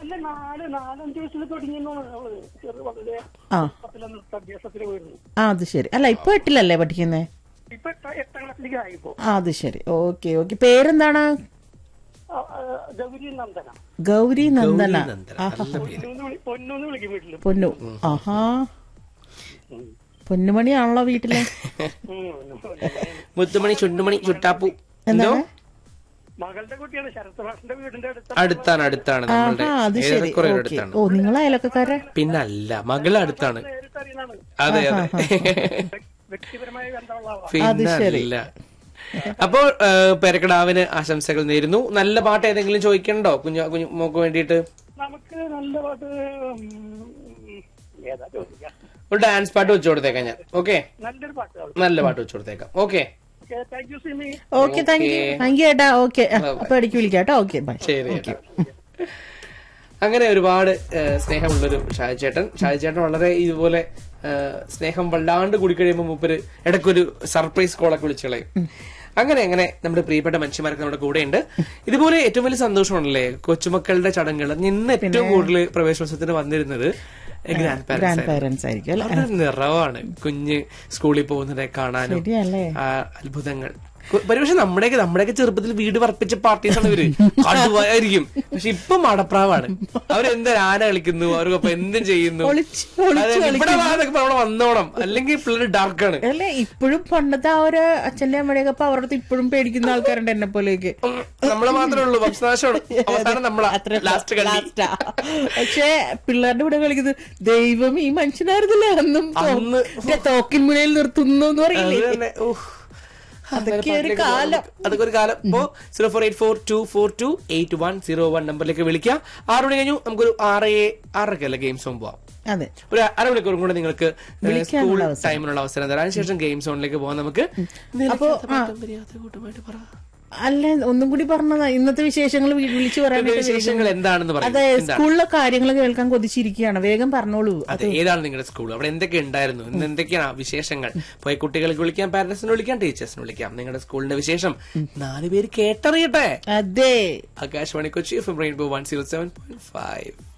അല്ല നാല് നാലഞ്ച് വയസ്സിൽ തുടങ്ങിയെന്നാണ് അവള് ചെറു വളരെ ആ പത്തിലെ നൃത്താഭ്യാസത്തിൽ പോയിരുന്നു ആ അത് ശരി അല്ല ഇപ്പൊ എട്ടിലല്ലേ പഠിക്കുന്നേ ഇപ്പൊ എട്ടാ- എട്ടാം ക്ലാസ്സിലേക്ക് ആയിപ്പോ ആ അത് ശരി ഓക്കെ ഓക്കെ പേരെന്താണ് ആ, ആ, ഗൗരി നന്ദന ഗൗരി നന്ദന നന്ദന നല്ല പേര് പൊന്നൂന്ന് വിളി- പൊന്നൂന്ന് വിളിക്കും വീട്ടില് പൊന്നു ആഹാ പൊന്നുമണിയാണല്ലോ വീട്ടിലെ ഉം. മുത്തുമണി ചുണ്ടുമണി ചുട്ടാപ്പു എന്തോ എന്താണ് മകളുടെ കുട്ടിയാണ് ശരത് മാഷിന്റെ വീടിന്റെ അടുത്ത് അടുത്താണ് അടുത്താണ് നമ്മളുടെ ആഹാ അത് ശരി ഏറെക്കുറെ ഓക്കെ അടുത്താണ് ഓ നിങ്ങൾ അയലൊക്കെക്കാരെ പിന്നല്ല മകള് അടുത്താണ് നേരിട്ട് അറിയുന്നതാണ് അതെ അതെ വ്യക്തിപരമായ ബന്ധമുള്ള ആളാണ് പിന്നല്ല അപ്പോൾ പെരക്കടാവിന് ആശംസകൾ നേരുന്നു നല്ല പാട്ട് ഏതെങ്കിലും ചോദിക്കണ്ടോ കുഞ്ഞു കുഞ്ഞു മോക്ക് വേണ്ടിയിട്ട് നമുക്ക് നല്ല പാട്ട് ഉം, ഏതാ ചോദിക്കാം ഒരു ഡാൻസ് പാട്ട് വെച്ചു കൊടുത്തേക്കാം ഞാൻ ഓക്കെ നല്ലൊരു പാട്ട് നല്ല പാട്ട് വെച്ചു കൊടുത്തേക്കാം okay thank you Simi okay thank you thank you ഏട്ടാ ഓക്കെ അപ്പൊ ഇടയ്ക്ക് വിളിക്കാം കേട്ടോ ഓക്കെ ബൈ ശരി ഏട്ടാ. അങ്ങനെ ഒരുപാട് ഏഹ്, സ്നേഹമുള്ളൊരു ഷാജിച്ചേട്ടൻ ഷാജിച്ചേട്ടൻ വളരെ ഇതുപോലെ ഏഹ്, സ്നേഹം വല്ലാണ്ട് കൂടി കഴിയുമ്പോൾ മൂപ്പര് ഇടയ്ക്കൊരു സർപ്രൈസ് കോളൊക്കെ വിളിച്ചു കളയും അങ്ങനെ അങ്ങനെ നമ്മുടെ പ്രിയപ്പെട്ട മനുഷ്യന്മാരൊക്കെ നമ്മുടെ കൂടെയുണ്ട് ഇതുപോലെ ഏറ്റവും വലിയ സന്തോഷമാണല്ലേ കൊച്ചുമക്കളുടെ ചടങ്ങുകൾ ഇന്ന് ഏറ്റവും കൂടുതൽ പ്രവേശനോത്സവത്തിന് വന്നിരുന്നത് ഗ്രാൻഡ് ഗ്രാൻഡ് പാരന്റ്സ് പാരന്റ്സ് ആയിരിക്കും അല്ലെ അവരുടെ നിറവാണ് കുഞ്ഞ് സ്കൂളിൽ പോകുന്നതെ കാണാനും ശരിയല്ലേ ആ അത്ഭുതങ്ങൾ കു- ഒരുപക്ഷെ നമ്മുടെയൊക്കെ നമ്മുടെയൊക്കെ ചെറുപ്പത്തിൽ വീട് വർപ്പിച്ച പാർട്ടീസാണ് ഇവര് കടുവായിരിക്കും പക്ഷെ ഇപ്പൊ മടപ്രാവാണ് അവരെന്താ ആന കളിക്കുന്നു അവർക്കൊപ്പം എന്തും ചെയ്യുന്നു ഒളിച്ച് ഒളിച്ച് അതെ, ഇവിടെ വാ എന്നൊക്കെ പറഞ്ഞ് അവിടെ വന്നോണം അല്ലെങ്കിൽ പിള്ളേർ ഡാർക്കാണ് അല്ലെ ഇപ്പോഴും പണ്ടത്തെ ആ ഒരു അച്ഛന്റെ അമ്മയുടെയൊക്കെ അപ്പൊ അവരുടെ ഇപ്പോഴും പേടിക്കുന്ന ആൾക്കാരുണ്ട് എന്നെ പോലെയൊക്കെ നമ്മളെ മാത്രമേ ഉള്ളൂ ഭക്ഷണനാശമാണ് അവസാനം നമ്മളാ ലാസ്റ്റ് കണ്ടി ലാസ്റ്റാ പക്ഷേ പിള്ളേരുടെ കൂടെ കളിക്കുന്നത് ദൈവം ഈ മനുഷ്യനായിരുന്നില്ലേ അന്നും തോ- അന്ന് മറ്റേ തോക്കിൻ മുനയിൽ നിർത്തുന്നു എന്ന് അത് പറയില്ലേ തന്നെ ഉഫ്. അതൊക്കെ ഒരു പാട്ടിലേക്ക് കാലം. പോകാം. അതൊക്കെ ഒരു കാലം ഇപ്പോ zero four eight four two four two eight one zero one നമ്പറിലേക്ക് വിളിക്കാം ആറ് മണി കഴിഞ്ഞു നമുക്കൊരു ആറ് ആറരക്കല്ല ഗെയിം സോൺ പോവാം അതെ ഒരു അരമണിക്കൂറും കൂടെ നിങ്ങൾക്ക് വിളിക്കാനുള്ള സ്കൂൾ അവസരം. ടൈമിനുള്ള അവസരം തരാം അതിനുശേഷം ഗെയിം സോണിലേക്ക് പോകാം നമുക്ക് അപ്പോ ആ അല്ല ഒന്നും കൂടി പറഞ്ഞതാ ഇന്നത്തെ വിശേഷങ്ങൾ വി- വിളിച്ചു പറയാനായിട്ട് വിശേഷങ്ങൾ എന്താണെന്ന് അതെ പറയും എന്താണ്? സ്കൂളിലെ കാര്യങ്ങൾ കേൾക്കാൻ കൊതിച്ചിരിക്കുകയാണ് വേഗം പറഞ്ഞോളൂ അതെ ഏതാണ് നിങ്ങളുടെ സ്കൂൾ അവിടെ എന്തൊക്കെ ഉണ്ടായിരുന്നു ഇന്ന് എന്തൊക്കെയാണ് ആ വിശേഷങ്ങൾ പോയി കുട്ടികൾക്ക് വിളിക്കാം പാരന്റ്സിന് വിളിക്കാം ടീച്ചേഴ്സിന് വിളിക്കാം നിങ്ങളുടെ സ്കൂളിന്റെ വിശേഷം നാല് പേര് കേട്ടറിയട്ടെ അതെ Akashvani Kochi F M rainbow one zero seven point five